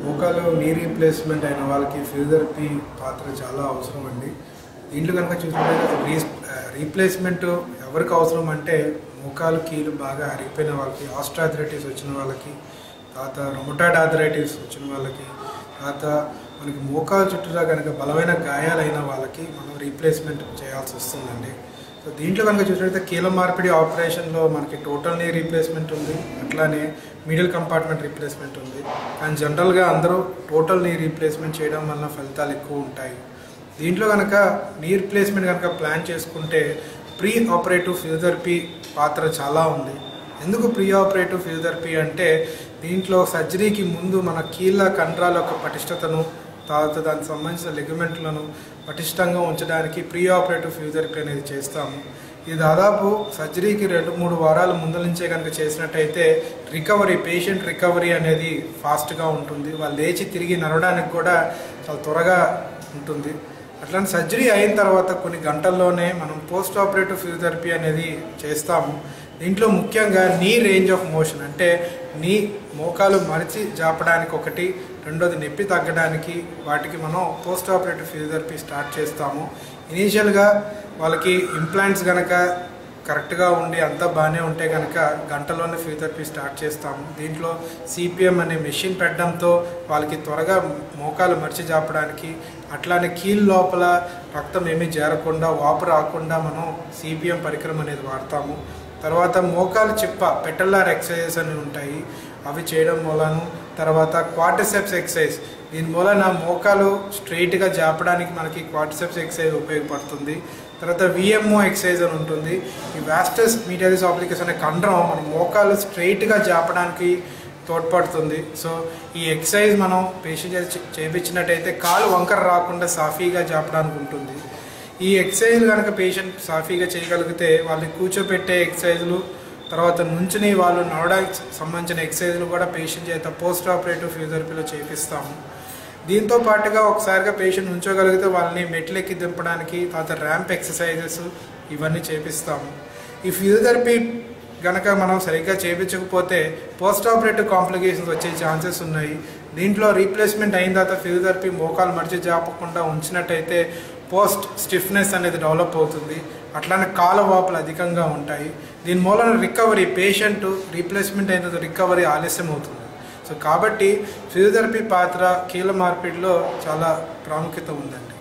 మోకాలు knee replacement అయిన వాళ్ళకి ఫిజియోథెరపీ పాత్ర చాలా అవసరం అండి దీంట్లో కనుక చూసినట్లయితే రీ రీప్లేస్మెంట్ ఎవరికి అవసరం అంటే మోకాలు కీలు బాగా అరిగిపోయిన వాళ్ళకి ఆస్ట్రాథరైటిస్ వచ్చిన వాళ్ళకి తర్వాత రొమటాయిడ్ ఆథరైటిస్ వచ్చిన వాళ్ళకి తర్వాత మనకి మోకాలు చుట్టూరా కనుక బలమైన గాయాలైన వాళ్ళకి మనం రీప్లేస్మెంట్ చేయాల్సి వస్తుందండి సో దీంట్లో కనుక చూసినట్లయితే కీల మార్పిడి ఆపరేషన్లో మనకి టోటల్ నీ రీప్లేస్మెంట్ ఉంది అట్లానే మిడిల్ కంపార్ట్మెంట్ రీప్లేస్మెంట్ ఉంది కానీ జనరల్గా అందరూ టోటల్ నీ రీప్లేస్మెంట్ చేయడం వలన ఫలితాలు ఎక్కువ ఉంటాయి దీంట్లో కనుక నీ రీప్లేస్మెంట్ కనుక ప్లాన్ చేసుకుంటే ప్రీ ఆపరేటివ్ ఫిజియోథెరపీ పాత్ర చాలా ఉంది ఎందుకు ప్రీ ఆపరేటివ్ ఫిజియోథెరపీ అంటే దీంట్లో సర్జరీకి ముందు మన కీళ్ళ కండరాల యొక్క పటిష్టతను తర్వాత దానికి సంబంధించిన లెగమెంట్లను పటిష్టంగా ఉంచడానికి ప్రీ ఆపరేటివ్ ఫిజియోథెరపీ అనేది చేస్తాము ఇది దాదాపు సర్జరీకి రెండు మూడు వారాల ముందు నుంచే కనుక చేసినట్టయితే రికవరీ పేషెంట్ రికవరీ అనేది ఫాస్ట్గా ఉంటుంది వాళ్ళు లేచి తిరిగి నడవడానికి కూడా చాలా త్వరగా ఉంటుంది అట్లాంటి సర్జరీ అయిన తర్వాత కొన్ని గంటల్లోనే మనం పోస్ట్ ఆపరేటివ్ ఫిజియోథెరపీ అనేది చేస్తాము దీంట్లో ముఖ్యంగా నీ రేంజ్ ఆఫ్ మోషన్ అంటే నీ మోకాలు మరిచి జాపడానికి ఒకటి రెండోది నొప్పి తగ్గడానికి వాటికి మనం పోస్ట్ ఆపరేటివ్ ఫిజియోథెరపీ స్టార్ట్ చేస్తాము ఇనీషియల్గా వాళ్ళకి ఇంప్లాంట్స్ కనుక కరెక్ట్గా ఉండి అంతా బాగానే ఉంటే కనుక గంటలోనే ఫిజియోథెరపీ స్టార్ట్ చేస్తాము దీంట్లో సిపిఎం అనే మెషిన్ పెట్టడంతో వాళ్ళకి త్వరగా మోకాలు మర్చి జాపడానికి అట్లానే కీల్ లోపల రక్తం ఏమీ చేరకుండా వాపు రాకుండా మనం సిపిఎం పరికరం అనేది వాడతాము తర్వాత మోకాలు చిప్ప పెటల్లార్ ఎక్సర్సైజెస్ అని ఉంటాయి అవి చేయడం మూలను తర్వాత క్వార్టర్సెప్స్ ఎక్సర్సైజ్ దీని మూలన మోకాలు స్ట్రైట్గా జాపడానికి మనకి క్వార్టర్సెప్స్ ఎక్సర్సైజ్ ఉపయోగపడుతుంది తర్వాత విఎంఓ ఎక్సర్సైజ్ అని ఉంటుంది ఈ వాస్టస్ మీడియాలిస్ ఆప్లికేస్ అనే కండరం మన మోకాలు స్ట్రైట్గా జాపడానికి తోడ్పడుతుంది సో ఈ ఎక్సర్సైజ్ మనం పేషెంట్ చేయించినట్టయితే కాలు వంకర రాకుండా సాఫీగా జాపడానికి ఉంటుంది ఈ ఎక్సర్సైజ్ కనుక పేషెంట్ సాఫీగా చేయగలిగితే వాళ్ళని కూర్చోపెట్టే ఎక్సర్సైజులు తర్వాత నుంచుని వాళ్ళు నడవడానికి సంబంధించిన ఎక్సర్సైజులు కూడా పేషెంట్ చేత పోస్ట్ ఆపరేటివ్ ఫిజియోథెరపీలో చేపిస్తాము దీంతో పాటుగా ఒకసారిగా పేషెంట్ ఉంచోగలిగితే వాళ్ళని మెట్లెక్కి దింపడానికి తర్వాత ర్యాంప్ ఎక్సర్సైజెస్ ఇవన్నీ చేపిస్తాము ఈ ఫిజియోథెరపీ గనక మనం సరిగ్గా చేయించకపోతే పోస్ట్ ఆపరేటివ్ కాంప్లికేషన్స్ వచ్చే ఛాన్సెస్ ఉన్నాయి దీంట్లో రీప్లేస్మెంట్ అయిన తర్వాత ఫిజియోథెరపీ మోకాలు మడిచి జాపకుండా ఉంచినట్టయితే పోస్ట్ స్టిఫ్నెస్ అనేది డెవలప్ అవుతుంది అట్లానే కాల వాపులు అధికంగా ఉంటాయి దీని మూలన రికవరీ పేషెంట్ రీప్లేస్మెంట్ అయిన రికవరీ ఆలస్యం అవుతుంది సో కాబట్టి ఫిజియోథెరపీ పాత్ర కీల మార్పిడిలో చాలా ప్రాముఖ్యత ఉందండి